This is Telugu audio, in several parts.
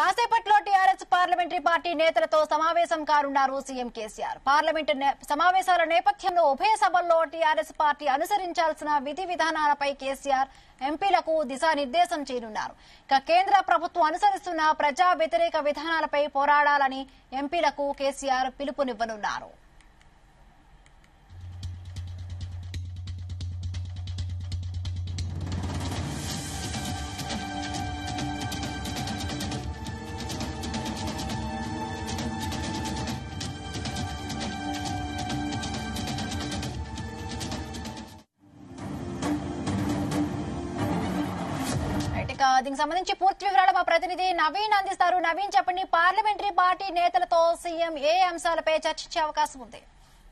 కాసేపట్లో టీఆర్ఎస్ పార్లమెంటరీ పార్టీ నేతలతో సమావేశం కానున్నారు సీఎం కేసీఆర్ పార్లమెంటు నే- సమావేశాల నేపథ్యంలో ఉభయ సభల్లో టీఆర్ఎస్ పార్టీ అనుసరించాల్సిన విధి విధానాలపై కేసీఆర్ ఎంపీలకు దిశానిర్దేశం చేయనున్నారు ఇక కేంద్ర ప్రభుత్వం అనుసరిస్తున్న ప్రజా వ్యతిరేక విధానాలపై పోరాడాలని ఎంపీలకు కేసీఆర్ పిలుపునివ్వనున్నారు రైట్, ఇక దీనికి సంబంధించి పూర్తి వివరాలు మా ప్రతినిధి నవీన్ అందిస్తారు నవీన్ చెప్పండి పార్లమెంటరీ పార్టీ నేతలతో సీఎం ఏ అంశాలపై చర్చించే అవకాశం ఉంది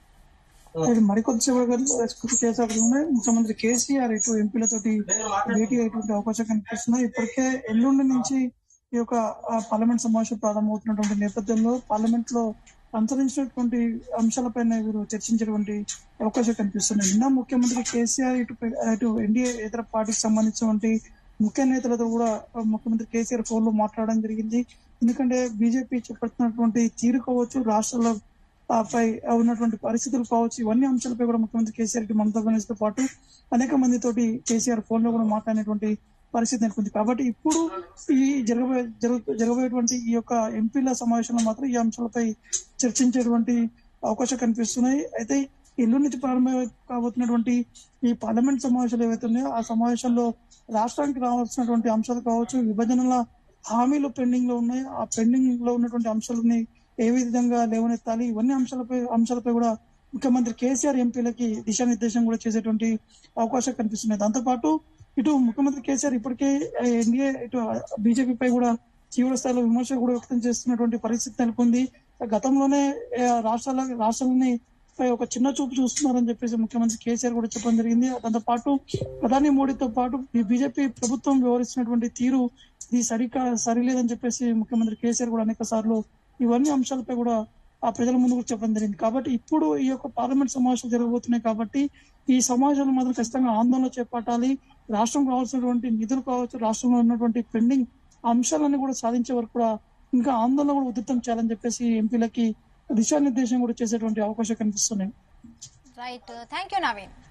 ఇది మరికొద్దిసేపు చేసేటప్పుడు ముఖ్యమంత్రి కేసీఆర్ ఇటు ఎంపీలతోటి భేటీ అయ్యేటువంటి అవకాశం కనిపిస్తుంది ఇప్పటికే ఎల్లుండి నుంచి ఈ యొక్క ఆ, పార్లమెంట్ సమావేశం ప్రారంభమవుతున్నటువంటి నేపథ్యంలో పార్లమెంట్ లో అనుసరించినటువంటి అంశాలపైన వీరు చర్చించేటువంటి అవకాశం కనిపిస్తుంది నిన్న ముఖ్యమంత్రి కేసీఆర్ ఇటు ఇటు ఎన్డీఏ ఇతర పార్టీకి సంబంధించినటువంటి ముఖ్య నేతలతో కూడా ఆ, ముఖ్యమంత్రి కేసీఆర్ ఫోన్ లో మాట్లాడడం జరిగింది ఎందుకంటే బీజేపీ చేపడుతున్నటువంటి తీరు కావచ్చు రాష్ట్రాల్లో ఆ, పై ఉన్నటువంటి పరిస్థితులు కావచ్చు ఇవన్నీ అంశాలపై కూడా ముఖ్యమంత్రి కేసీఆర్ కి మమతా బెనర్జీ తో పాటు అనేక మందితోటి కేసీఆర్ ఫోన్ లో కూడా మాట్లాడినటువంటి పరిస్థితి నెలకొంది కాబట్టి ఇప్పుడు ఈ జరగబోయే జరుగు- జరగబోయేటువంటి ఈ యొక్క ఎంపీల సమావేశంలో మాత్రం ఈ అంశాలపై చర్చించేటువంటి అవకాశం కనిపిస్తున్నాయి అయితే ఎల్లుండి నుంచి ప్రారంభం కాబోతున్నటువంటి ఈ పార్లమెంట్ సమావేశాలు ఏవైతే ఉన్నాయో ఆ సమావేశంలో రాష్ట్రానికి రావాల్సినటువంటి అంశాలు కావచ్చు విభజనల హామీలు పెండింగ్ లో ఉన్నాయి ఆ పెండింగ్ లో ఉన్నటువంటి అంశాలని ఏ విధంగా లేవనెత్తాలి ఇవన్నీ అంశాలపై అంశాలపై కూడా ముఖ్యమంత్రి కేసీఆర్ ఎంపీలకి దిశానిర్దేశం కూడా చేసేటువంటి అవకాశం కనిపిస్తున్నాయి దాంతోపాటు ఇటు ముఖ్యమంత్రి కేసీఆర్ ఇప్పటికే ఎన్డీఏ ఇటు బీజేపీ పై కూడా తీవ్ర స్థాయిలో విమర్శలు కూడా వ్యక్తం చేస్తున్నటువంటి పరిస్థితి నెలకొంది గతంలోనే ఏ, రాష్ట్రాల రాష్ట్రాలని పై ఒక చిన్న చూపు చూస్తున్నారని చెప్పేసి ముఖ్యమంత్రి కేసీఆర్ కూడా చెప్పడం జరిగింది దాంతో పాటు ప్రధాని మోడీతో పాటు ఈ బీజేపీ ప్రభుత్వం వ్యవహరిస్తున్నటువంటి తీరు ఇది సరికా సరిలేదని చెప్పేసి ముఖ్యమంత్రి కేసీఆర్ కూడా అనేక సార్లు ఇవన్నీ అంశాలపై కూడా ఆ ప్రజల ముందు కూడా చెప్పడం జరిగింది కాబట్టి ఇప్పుడు ఈ యొక్క పార్లమెంట్ సమావేశాలు జరగబోతున్నాయి కాబట్టి ఈ సమావేశాలు మాత్రం ఖచ్చితంగా ఆందోళన చేపట్టాలి రాష్ట్రం కావాల్సినటువంటి నిధులు కావచ్చు రాష్ట్రంలో ఉన్నటువంటి పెండింగ్ అంశాలన్నీ కూడా సాధించే వరకు కూడా ఇంకా ఆందోళన కూడా ఉధృతం చేయాలని చెప్పేసి ఎంపీలకి దిశానిర్దేశం కూడా చేసేటువంటి అవకాశం కనిపిస్తున్నాయి రైట్ థ్యాంక్ యూ నవీన్